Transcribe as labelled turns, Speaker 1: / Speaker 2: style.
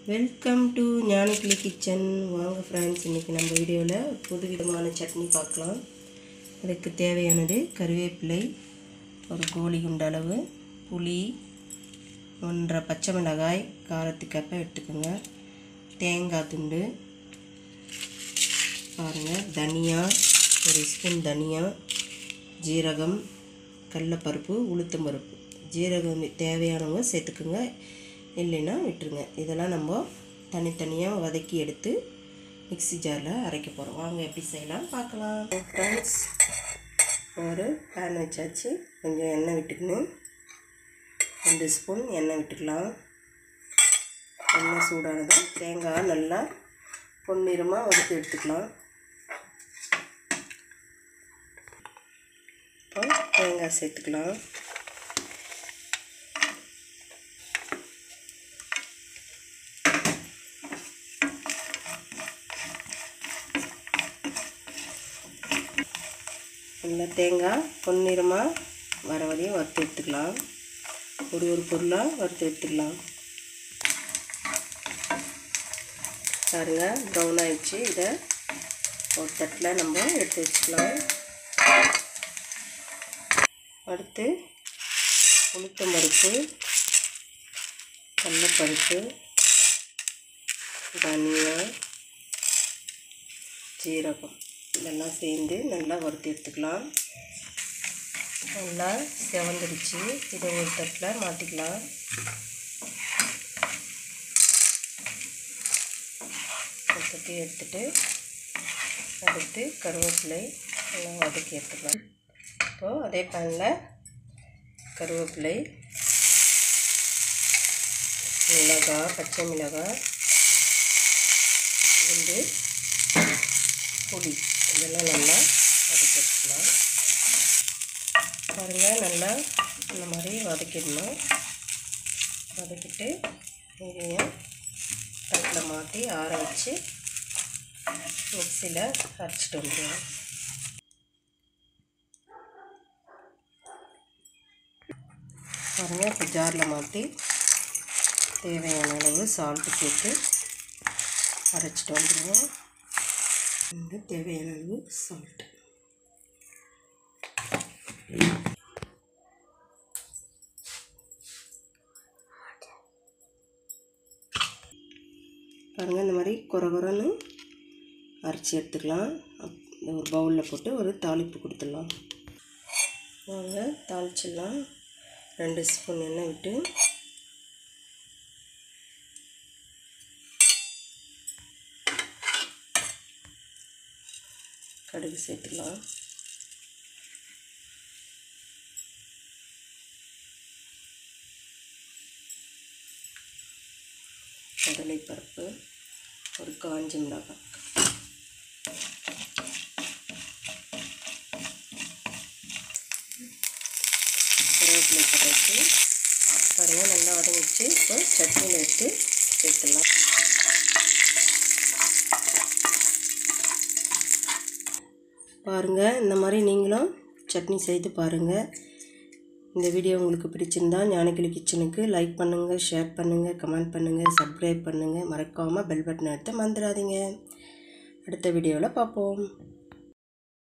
Speaker 1: welcome to Gnanakili kitchen வாங்க friends இன்றைக்கி நம்ம வீடியோவில் புது விதமான சட்னி பார்க்கலாம் அதுக்கு தேவையானது கருவேப்பிலை ஒரு கோழி குண்டு அளவு புளி ஒன்றரை பச்சை மிளகாய் காரத்துக்கப்ப எடுத்துக்கோங்க தேங்காய் துண்டு பாருங்கள் தனியா ஒரு ஸ்பூன் தனியா ஜீரகம் கடலப்பருப்பு உளுத்தம்பருப்பு ஜீரகம் தேவையானவங்க சேர்த்துக்குங்க இல்லைன்னா விட்டுருங்க இதெல்லாம் நம்ம தனித்தனியாக வதக்கி எடுத்து மிக்ஸி ஜாரில் அரைக்க போகிறோம் வாங்க எப்படி செய்யலாம் பார்க்கலாம் ஃப்ரெண்ட்ஸ் ஒரு பேன் வச்சாச்சு கொஞ்சம் எண்ணெய் விட்டுக்கணும் ரெண்டு ஸ்பூன் எண்ணெய் விட்டுக்கலாம் எண்ணெய் சூடானதும் தேங்காய் நல்லா பொன்னிறமாக வறுத்து எடுத்துக்கலாம் இப்போ தேங்காய் சேர்த்துக்கலாம் நல்லா தேங்காய் பொன்னிறமாக வர வரையும் வறுத்து எடுத்துக்கலாம் ஒரு ஒரு பொருளாக வறுத்து எடுத்துக்கலாம் பாருங்க ப்ரௌன் ஆயிடுச்சு இதை ஒரு தட்டில் நம்ம எடுத்து வச்சுக்கலாம் அடுத்து உளுத்தம்பருப்பு கடலப்பருப்பு தனியா ஜீரகம் இதெல்லாம் சேர்ந்து நல்லா வறுத்து எடுத்துக்கலாம் நல்லா செவந்துடுச்சு இதை ஒரு தட்டில் மாற்றிக்கலாம் ஒரு தட்டி எடுத்துட்டு அடுத்து கருவேப்பிலை நல்லா வதக்கி எடுத்துக்கலாம் இப்போது அதே பேனில் கருவேப்பிலை மிளகாய் பச்சை மிளகாய் வந்து புளி இதெல்லாம் நல்லா வதக்கி எடுத்துக்கலாம் பாருங்கள் நல்லா இந்த மாதிரி வதக்கிடணும் வதக்கிட்டு இதையும் தட்டில் மாற்றி ஆற வச்சு மிக்சியில் அரைச்சிட்டு வந்துடுவோம் பாருங்கள் இப்போ ஜாரில் மாற்றி தேவையான அளவு சால்ட்டு சேர்த்து அரைச்சிட்டு வந்துடுவோம் வந்து தேவையான அளவு சால்ட்டு பாருங்கள் இந்த மாதிரி குறை குறைன்னு அரைச்சி எடுத்துக்கலாம் இந்த ஒரு பவுலில் போட்டு ஒரு தாளிப்பு கொடுத்துடலாம் வாங்க தாளிச்சிடலாம் ரெண்டு ஸ்பூன் எண்ணெய் விட்டு கடுகு சேர்த்துக்கலாம் கடலைப்பருப்பு ஒரு காஞ்சி மிளகாய் கருவேப்பிலை போட்டாச்சு பாருங்கள் நல்லா வதங்கிச்சு இப்போ சட்னியில் எடுத்து சேர்த்துடலாம் பாருங்கள் இந்த மாதிரி நீங்களும் சட்னி செய்து பாருங்கள் இந்த வீடியோ உங்களுக்கு பிடிச்சிருந்தா ஞானகிளி கிச்சனுக்கு லைக் பண்ணுங்கள் ஷேர் பண்ணுங்கள் கமெண்ட் பண்ணுங்கள் சப்ஸ்கிரைப் பண்ணுங்கள் மறக்காமல் பெல் பட்டன் எடுத்து மறந்துடாதீங்க அடுத்த வீடியோவில் பார்ப்போம்